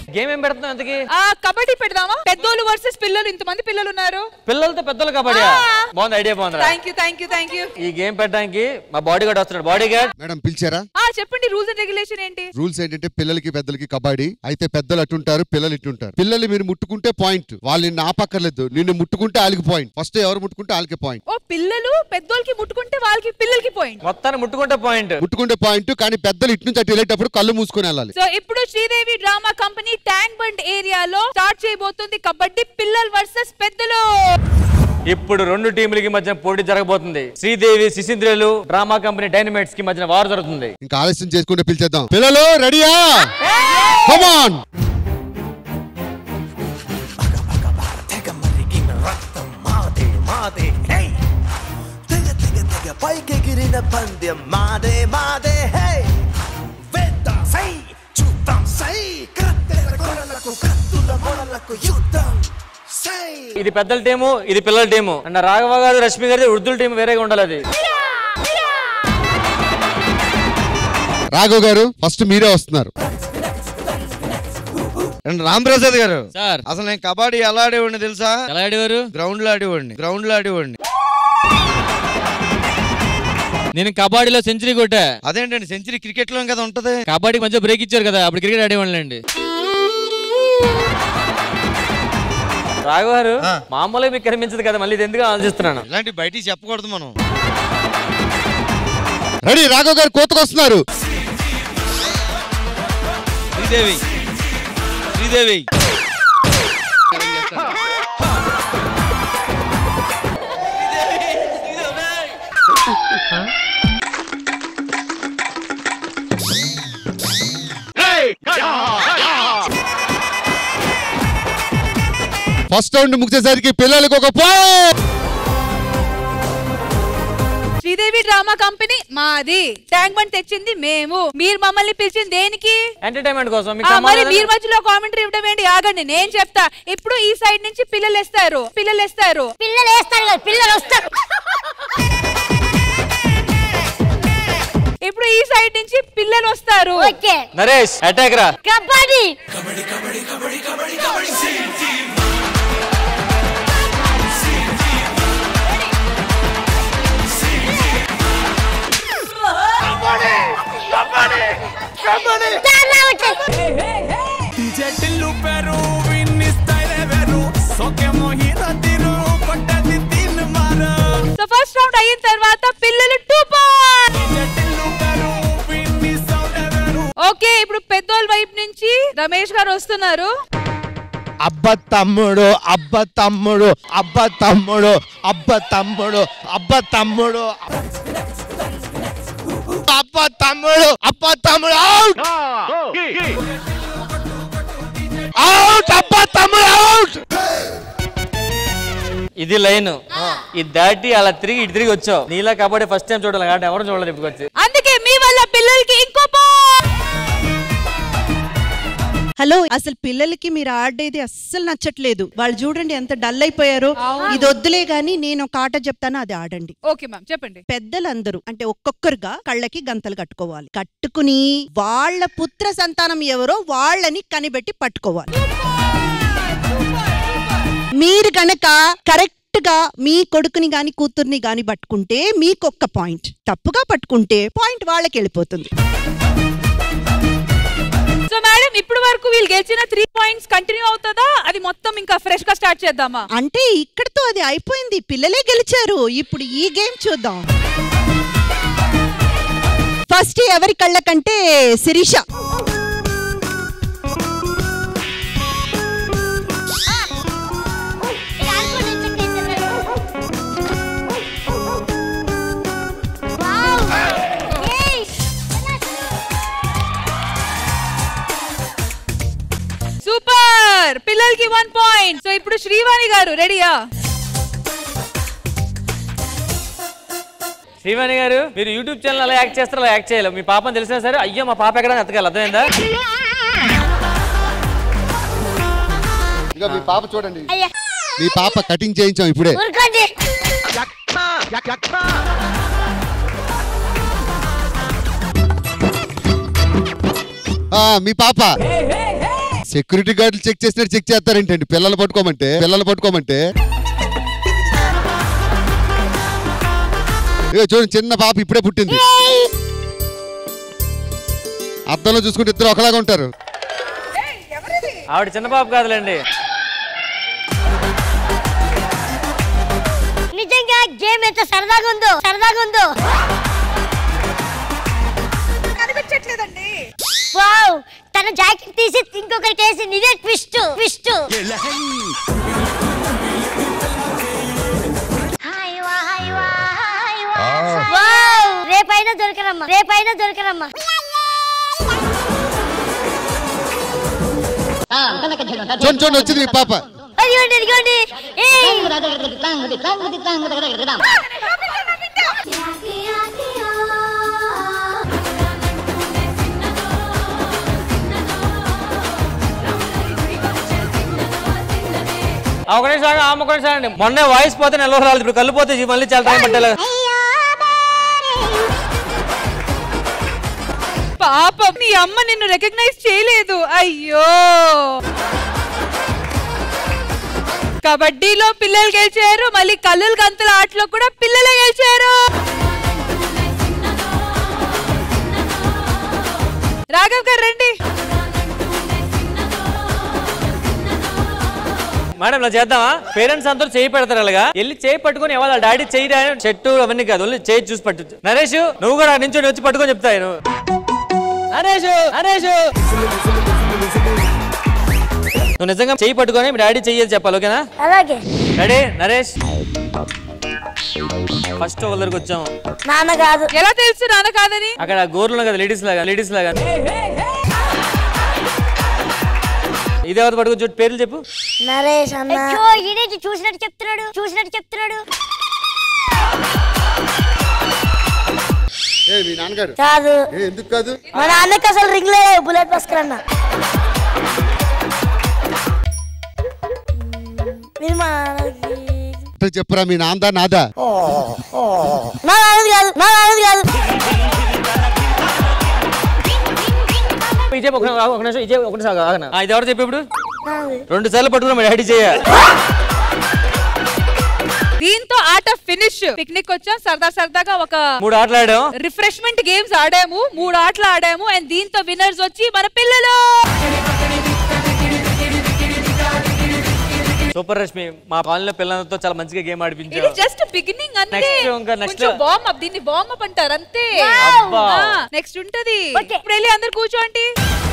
Game ఏం పెడుతున్నాం ఎంతకి ఆ కబడ్డీ పెడదామా పెద్దోళ్ళు వర్సెస్ పిల్లలు ఇంతమంది పిల్లలు ఉన్నారు పిల్లలతో పెద్దలు కబడ్డీ బాగుంది ఐడియా బాగుంది thank you thank you thank you ఈ గేమ్ పెట్టడానికి మా బాడీ గార్డ్ వస్తున్నాడు బాడీ గార్డ్ మేడం పిలిచారా ఆ చెప్పండి రూల్స్ అండ్ రెగ్యులేషన్ ఏంటి రూల్స్ ఏంటంటే పిల్లలకి పెద్దలకి కబడ్డీ అయితే పెద్దలు అటుంటారు పిల్లలు ఇటుంటారు పిల్లలు మీరు ముట్టుకుంటే పాయింట్ వాళ్ళు నిన్ను ఆపక్కర్లేదు నిన్ను ముట్టుకుంటే వాళ్ళకి పాయింట్ ఫస్ట్ ఎవరు ముట్టుకుంటే వాళ్ళకి పాయింట్ ఓ పిల్లలు పెద్దోళ్ళకి ముట్టుకుంటే వాళ్ళకి పిల్లలకి పాయింట్ మొత్తాన్ని ముట్టుకుంటే పాయింట్ ముట్టుకుంటే పాయింట్ కానీ పెద్దలు ఇటు నుంచి అటు వెళ్ళేటప్పుడు కళ్ళు మూసుకొని వెళ్ళాలి సో ఇప్పుడు శ్రీదేవి డ్రామా కంపెనీ ట్యాంక్ బండ్ ఏరియాలో స్టార్ట్ చేయబోతుంది కబడ్డీ పిల్లలు వర్సెస్ పెద్దలు ఇప్పుడు రెండు టీములకి మధ్య పోటీ జరగబోతుంది శ్రీదేవి శిశింద్రులు డ్రామా కంపెనీ డైనమైట్స్ కి మధ్యన వారు జరుగుతుంది ఇంకా ఆలస్యం చేసుకుంటే పిలిచేద్దాం పిల్లలు రెడీయా కమాన్ మాదే మాదే హే తెగ తెగ తెగ పైకెగిరిన పందెం మాదే మాదే హే వేద్దాం సై చూద్దాం సై కత్తెర కొరలకు కత్తుల మొరలకు యుద్ధం సై ఇది పెద్దల టీము ఇది పిల్లల టీము అండ్ రాఘవ గారు రష్మి గారి వృద్ధుల టీం వేరేగా ఉండాలి అది రాఘవ్ గారు ఫస్ట్ మీరే వస్తున్నారు అండ్ రామ్ ప్రసాద్ గారు సార్ అసలు నేను కబడ్డీ ఎలా ఆడేవాడిని తెలుసా ఎలా ఆడేవారు గ్రౌండ్ లో ఆడేవాడిని గ్రౌండ్ లో ఆడేవాడిని నేను కబడ్డీలో సెంచరీ కొట్టా అదేంటండి సెంచరీ క్రికెట్ లో కదా ఉంటది కబడ్డీకి మధ్య బ్రేక్ ఇచ్చారు కదా అప్పుడు క్రికెట్ ఆడేవాళ్ళండి రాఘవ గారు ఆ. మామూలుగా మీకు కనిపించదు కదా మళ్ళీ ఇది ఎందుకు ఆలోచిస్తున్నాను ఇలాంటి బయటికి చెప్పకూడదు మనం రెడీ రాఘవ్ గారు కోతకు వస్తున్నారు శ్రీదేవి శ్రీదేవి ఫస్ట్ రౌండ్ ముగిసేసరికి పిల్లలకి ఒక పాయింట్ శ్రీదేవి డ్రామా కంపెనీ మాది ట్యాంక్ బండ్ తెచ్చింది మేము మీరు మమ్మల్ని పిలిచింది దేనికి ఎంటర్టైన్మెంట్ కోసం ఆ, మీకు మరి సంబంధం మీరు లేదా? మధ్యలో కామెంటరీ ఇవ్వడం ఏంటి ఆగండి నేను చెప్తా ఇప్పుడు ఈ సైడ్ నుంచి పిల్లలు వేస్తారు పిల్లలు వేస్తారు పిల్లలు వేస్తారు కదా పిల్లలు వస్తారు ఇప్పుడు ఈ సైడ్ నుంచి పిల్లలు వస్తారు ఓకే నరేష్ అటాక్ రా కబడ్డీ చాలా ఉంటాయి. టిల్లు పెరు విన్ని స్టైల్ వెరు సోకేమో హీరో తీరు కొట్టది తిన్ మారు సో ఫస్ట్ రౌండ్ అయిన తర్వాత పిల్లలు టూ పాయింట్ టిల్లు పెరు విన్ని సౌండ్ వెరు ఓకే ఇప్పుడు పెద్దోళ్ళ వైపు నుంచి రమేష్ గారు వస్తున్నారు అబ్బ తమ్ముడు అబ్బ తమ్ముడు అబ్బ తమ్ముడు అబ్బ తమ్ముడు అబ్బ తమ్ముడు అబ్బ తమ్ముడు అబ్బ తమ్ముడు అవుట్ అవుట్ అబ్బ తమ్ముడు అవుట్ ఇది లైన్ ఇది దాటి అలా తిరిగి ఇటు తిరిగి వచ్చావు నీలా కబడ్డీ ఫస్ట్ టైం చూడాలి కాబట్టి ఎవరు చూడలేదు ఇప్పుడు వచ్చి అందుకే మీ వల్ల పిల్లలకి ఇంకో point. హలో అసలు పిల్లలకి మీరు ఆడేది అస్సలు నచ్చట్లేదు వాళ్ళు చూడండి ఎంత డల్ అయిపోయారో ఇది వద్దులే గాని నేను ఒక ఆట చెప్తాను అది ఆడండి ఓకే మ్యామ్ చెప్పండి పెద్దలందరూ అంటే ఒక్కొక్కరుగా కళ్ళకి గంతలు కట్టుకోవాలి కట్టుకుని వాళ్ళ పుత్ర సంతానం ఎవరో వాళ్ళని కనిపెట్టి పట్టుకోవాలి మీరు గనక కరెక్ట్ గా మీ కొడుకుని గాని కూతుర్ని గాని పట్టుకుంటే మీకు ఒక్క పాయింట్ తప్పుగా పట్టుకుంటే పాయింట్ వాళ్ళకి వెళ్ళిపోతుంది సో మేడం ఇప్పుడు వరకు వీళ్ళు గెలిచిన త్రీ పాయింట్స్ కంటిన్యూ అవుతుందా అది మొత్తం ఇంకా ఫ్రెష్ గా స్టార్ట్ చేద్దామా అంటే ఇక్కడితో అది అయిపోయింది పిల్లలే గెలిచారు ఇప్పుడు ఈ గేమ్ చూద్దాం ఫస్ట్ ఎవరి కళ్ళకంటే శిరీష ఇది అనుకోని ఇంతకీ వావ్ ఏయ్ సూపర్ పిల్లలకి వన్ పాయింట్ సో ఇప్పుడు శ్రీవాణి గారు రెడీయా శ్రీవాణి గారు మీరు యూట్యూబ్ ఛానల్ అలా యాక్ట్ చేస్తారు అలా యాక్ట్ చేయాలి మీ పాపని తెలిసినా సరే అయ్యో మా పాప ఎక్కడ ఎత్తగాలి అర్థమైందా ఇక మీ పాప చూడండి అయ్యా మీ పాప కటింగ్ చేయించాం ఇప్పుడే ఊరుకోండి ఆ, మీ పాప సెక్యూరిటీ గార్డులు చెక్ చేసినట్టు చెక్ చేస్తారేంటండి పిల్లలు పట్టుకోమంటే పిల్లలు పట్టుకోమంటే ఇగో చూడండి చిన్న పాప ఇప్పుడే పుట్టింది అద్దంలో చూసుకుంటే ఇద్దరు ఒకలాగా ఉంటారు ఆవిడ చిన్న పాప కాదులేండి నిజంగా గేమ్ ఎంత సరదాగా ఉందో సరదాగా ఉందో కనిపించట్లేదండి వావ్ తన జాకెట్ తీసి ఇంకొకరికి వేసి ఇదే ట్విస్ట్ ట్విస్ట్ వావ్ రేపైనా దొరకరమ్మా రేపైనా దొరకరమ్మా చూడండి చూడండి వచ్చింది మీ పాప అదిగోండి అదిగోండి ఏయ్! ఆ ఒక నిమిషం ఆగు, ఆ ఒక నిమిషం ఆగండి. మొన్నే వాయిస్ పోతే నెల రోజులు రాలేదు ఇప్పుడు కళ్ళు పోతే ఇది మళ్ళీ చాలా టైం పట్టాలి పాప మీ అమ్మ నిన్ను రికగ్నైజ్ చేయలేదు అయ్యో కబడ్డీలో పిల్లలు గెలిచారు మళ్ళీ కల్లుల గంతుల ఆటలో కూడా పిల్లలే గెలిచారు రాఘవ్ గారు రండి మేడం ఇలా చేద్దామా పేరెంట్స్ అందరూ చేయి పెడతారు అలాగా వెళ్ళి చేయి పట్టుకొని వాళ్ళ డాడీ చేయి రా- చెట్టు అవన్నీ కాదు ఓన్లీ చేయి చూసి పట్టు నరేష్ నువ్వు కూడా నించొని వచ్చి పట్టుకొని చెప్తా నేను నరేష్ నరేష్ నువ్వు నిజంగా చేయి పట్టుకొని మీ డాడీ చెయ్యి చెప్పాలి ఓకేనా అలాగే రెడీ నరేష్ ఫస్ట్ వాళ్ళ దగ్గరకు వచ్చాము నాన్న కాదు ఎలా తెలుసు నాన్న కాదని అక్కడ గోర్లు కదా లేడీస్ లాగా లేడీస్ లాగా ఇదే ఎవరు పట్టుకొని చూడు పేర్లు చెప్పు నరేష్ అన్న ఈడేంటి చూసినట్టు చెప్తున్నాడు చూసినట్టు చెప్తున్నాడు ఏ మీ నాన్నగారు కాదు ఏ ఎందుకు కాదు మా నాన్నకి అసలు రింగ్ లేదు బుల్లెట్ భాస్కర్ అన్న మీరు మా నాన్నకి అంటే చెప్పురా మీ నాందా నాదా మా నాన్నది కాదు మా నాన్నది కాదు ఇదే ఒక ఒక నిమిషం ఇదే ఒక నిమిషం ఆగనా ఇది ఎవరు చెప్పి ఇప్పుడు నాది. రెండు సార్లు పట్టుకున్నా మీ డాడీ చేయ దీంతో ఆట ఫినిష్ పిక్నిక్ వచ్చాం సరదా సరదాగా ఒక మూడు ఆటలు ఆడాం రిఫ్రెష్మెంట్ గేమ్స్ ఆడాము మూడు ఆటలు ఆడాము అండ్ దీంతో విన్నర్స్ వచ్చి మన పిల్లలు సూపర్ రష్మి మా కాలనీలో పిల్లలతో చాలా మంచిగా గేమ్ ఇది ఆడిపించావు జస్ట్ బిగినింగ్ అంతే Next ఇంకా next. కొంచెం వార్మ్ అప్ దీన్ని వార్మ్ అప్ అంటారు అంతే అబ్బా. నెక్స్ట్ ఉంటది ఇప్పుడు వెళ్ళి అందరు కూర్చోండి